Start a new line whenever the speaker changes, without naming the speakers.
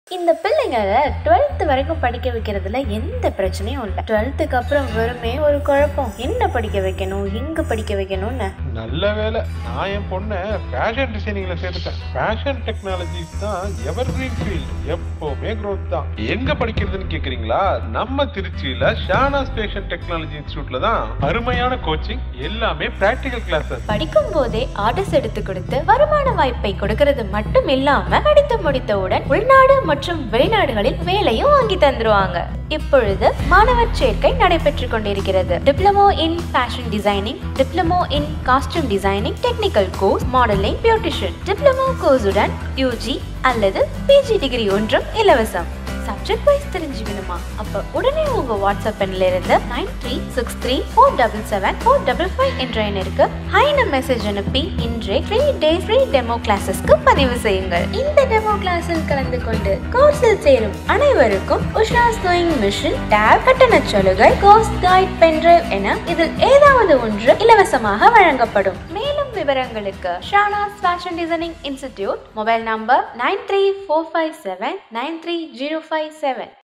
இந்த பிள்ளைங்களை டுவெல்த் வரைக்கும் படிக்க வைக்கிறதுல எந்த பிரச்சனையும் இல்லை டுவெல்த்துக்கு அப்புறம் வெறுமே ஒரு குழப்பம் என்ன படிக்க வைக்கணும் எங்க படிக்க வைக்கணும்னு
நல்ல வேலை நான் என் பொண்ணை ஃபேஷன் டிசைனிங்ல சேர்த்துட்டேன் ஃபேஷன் டெக்னாலஜிஸ் தான் எவர் கிரீன் ஃபீல்ட் எப்பவுமே growth தான் எங்க படிக்கிறதுன்னு கேக்குறீங்களா நம்ம திருச்சியில ஷானாஸ் ஃபேஷன் டெக்னாலஜி இன்ஸ்டியூட்ல தான் அருமையான கோச்சிங் எல்லாமே பிராக்டிகல் கிளாஸஸ்
படிக்கும் போதே ஆர்டர்ஸ் எடுத்து கொடுத்து வருமான வாய்ப்பை கொடுக்கறது மட்டும் இல்லாம படித்து முடித்தவுடன் உள்நாடு மற்றும் வெளிநாடுகளில் வேலையும் வாங்கி தந்துருவாங்க இப்பொழுது மாணவர் சேர்க்கை நடைபெற்றுக் கொண்டிருக்கிறது diploma in fashion designing diploma in costume designing technical course modelling beautician diploma கோர்ஸுடன் யூஜி அல்லது பிஜி டிகிரி ஒன்றும் இலவசம் சப்ஜெக்ட் வைஸ் தெரிஞ்சுக்கணுமா அப்ப உடனே உங்க வாட்ஸ்அப் எண்ணில் இருந்து nine three six three four double seven four double five என்ற எண்ணிற்கு ஹைன மெசேஜ் அனுப்பி இன்றே த்ரீ டே ஃப்ரீ டெமோ கிளாஸஸ்க்கு பதிவு செய்யுங்கள் இந்த டெமோ கிளாஸில் கலந்து கொண்டு கோர்ஸில் சேரும் அனைவருக்கும் உஷா ஸ்னோயிங் மிஷின் டேப் கட்டண சலுகை கோர்ஸ் கைட் பென்ட்ரைவ் என இதில் ஏதாவது ஒன்று இலவசமாக வழங்கப்படும் மேலும் விவரங்களுக்கு Shanaz fashion designing institute mobile number nine three four five seven nine three zero five seven